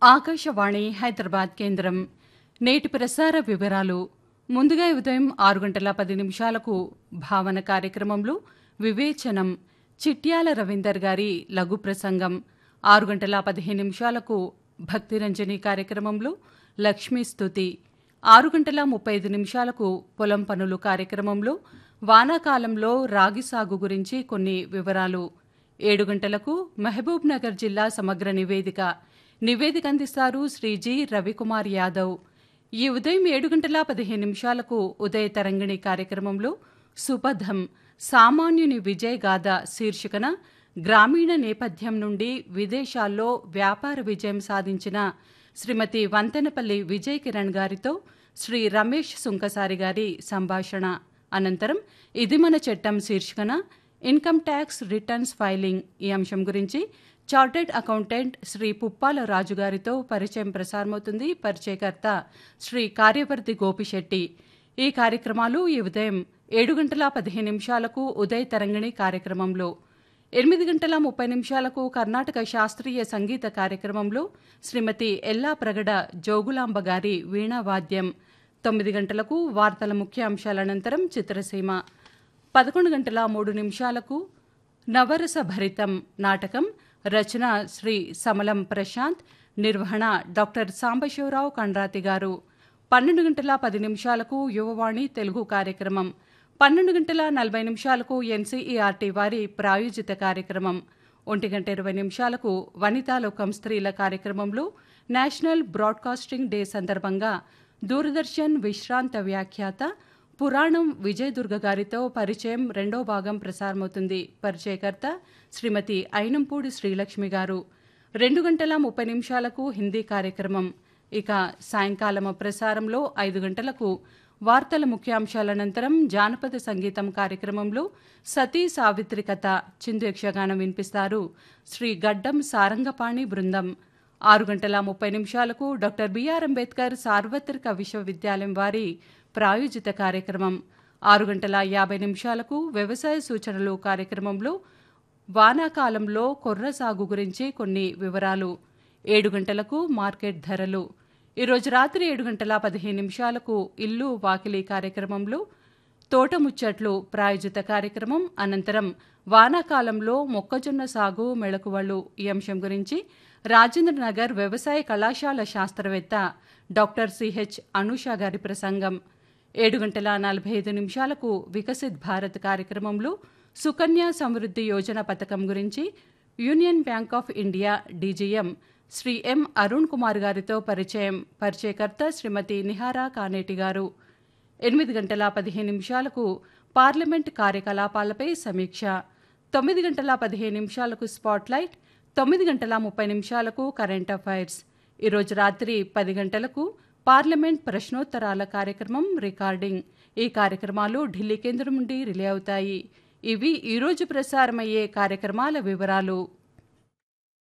ఆకాశవాణి హైదరాబాద్ కేంద్రం నేటి ప్రసార వివరాలు ముందుగా ఈ ఉదయం ఆరు గంటల పది నిమిషాలకు భావన కార్యక్రమంలో వివేచనం చిట్యాల రవీందర్ గారి లఘు ప్రసంగం ఆరు గంటల పదిహేను నిమిషాలకు భక్తిరంజని కార్యక్రమంలో లక్ష్మీ స్తుతి ఆరు గంటల ముప్పై ఐదు నిమిషాలకు పొలం పనులు కార్యక్రమంలో వానాకాలంలో రాగి సాగు గురించి కొన్ని వివరాలు ఏడు గంటలకు మహబూబ్ నగర్ జిల్లా సమగ్ర నివేదిక నివేదిక అందిస్తారు శ్రీ జి రవికుమార్ యాదవ్ ఈ ఉదయం ఏడు గంటల పదిహేను నిమిషాలకు ఉదయ తరంగిణి కార్యక్రమంలో సుపథం సామాన్యుని విజయ్ గాథ శీర్షికన గ్రామీణ నేపథ్యం నుండి విదేశాల్లో వ్యాపార విజయం సాధించిన శ్రీమతి వంతెనపల్లి విజయ్ కిరణ్ గారితో శ్రీ రమేష్ సుంకసారి గారి సంభాషణ అనంతరం ఇది మన చట్టం శీర్షికన ఇన్కమ్ ట్యాక్స్ రిటర్న్స్ ఫైలింగ్ ఈ అంశం గురించి చార్టెడ్ అకౌంటెంట్ శ్రీ పుప్పాల రాజు గారితో పరిచయం ప్రసారమవుతుంది పరిచయకర్త శ్రీ కార్యవర్తి గోపిశెట్టి ఈ కార్యక్రమాలు ఈ ఉదయం ఏడు గంటల పదిహేను నిమిషాలకు ఉదయ తరంగిణి కార్యక్రమంలో ఎనిమిది గంటల ముప్పై నిమిషాలకు కర్ణాటక శాస్త్రీయ సంగీత కార్యక్రమంలో శ్రీమతి ఎల్లా ప్రగడ జోగులాంబ గారి వీణావాద్యం తొమ్మిది గంటలకు వార్తల ముఖ్యాంశాల అనంతరం చిత్రసీమ పదకొండు గంటల మూడు నిమిషాలకు నవరస భరితం నాటకం రచన శ్రీ సమలం ప్రశాంత్ నిర్వహణ డాక్టర్ సాంబశివరావు కండ్రాతి గారు పన్నెండు గంటల పది నిమిషాలకు యువవాణి తెలుగు కార్యక్రమం పన్నెండు గంటల నలభై నిమిషాలకు ఎన్సీఈఆర్టీ వారి ప్రాయోజిత కార్యక్రమం ఒంటి గంట ఇరవై నిమిషాలకు వనితాలోకం స్త్రీల కార్యక్రమంలో నేషనల్ బ్రాడ్కాస్టింగ్ డే సందర్భంగా దూరదర్శన్ విశ్రాంత వ్యాఖ్యాత పురాణం విజయదుర్గ గారితో పరిచయం రెండో భాగం ప్రసారమవుతుంది పరిచయకర్త శ్రీమతి అయినంపూడి శ్రీలక్ష్మి గారు రెండు గంటల ముప్పై నిమిషాలకు హిందీ కార్యక్రమం ఇక సాయంకాలం ప్రసారంలో ఐదు గంటలకు వార్తల ముఖ్యాంశాల అనంతరం జానపద సంగీతం కార్యక్రమంలో సతీ సావిత్రి కథ చిందు యక్షగానం వినిపిస్తారు శ్రీ గడ్డం సారంగపాణి బృందం ఆరు గంటల ముప్పై నిమిషాలకు డాక్టర్ బిఆర్ అంబేద్కర్ సార్వత్రిక విశ్వవిద్యాలయం వారి ప్రాయోజిత కార్యక్రమం ఆరు గంటల యాభై నిమిషాలకు వ్యవసాయ సూచనలు కార్యక్రమంలో వానాకాలంలో కొర్ర సాగు గురించి కొన్ని వివరాలు ఏడు గంటలకు మార్కెట్ ధరలు ఈరోజు రాత్రి ఏడు గంటల పదిహేను నిమిషాలకు ఇల్లు వాకిలి కార్యక్రమంలో తోటముచ్చట్లు ప్రాయోజిత కార్యక్రమం అనంతరం వానాకాలంలో మొక్కజొన్న సాగు మెళకువలు ఈ అంశం గురించి రాజేంద్రనగర్ వ్యవసాయ కళాశాల శాస్త్రవేత్త డాక్టర్ సిహెచ్ అనూష గారి ప్రసంగం ఏడు గంటల నలభై ఐదు నిమిషాలకు వికసిత్ భారత్ కార్యక్రమంలో సుకన్య సమృద్ధి యోజన పథకం గురించి union bank of India DGM Sri M Arun Kumar గారితో పరిచయం పరిచయకర్త శ్రీమతి నిహారా కానేటి గారు ఎనిమిది గంటల పదిహేను నిమిషాలకు పార్లమెంట్ కార్యకలాపాలపై సమీక్ష తొమ్మిది గంటల పదిహేను నిమిషాలకు స్పాట్లైట్ తొమ్మిది గంటల ముప్పై నిమిషాలకు కరెంట్ అఫైర్స్ ఈరోజు రాత్రి పది గంటలకు పార్లమెంట్ ప్రశ్నోత్తరాల కార్యక్రమం రికార్డింగ్ ఈ కార్యక్రమాలు ఢిల్లీ కేంద్రం నుండి రిలే అవుతాయి ఇవి ఈరోజు ప్రసారమయ్యే కార్యక్రమాల వివరాలు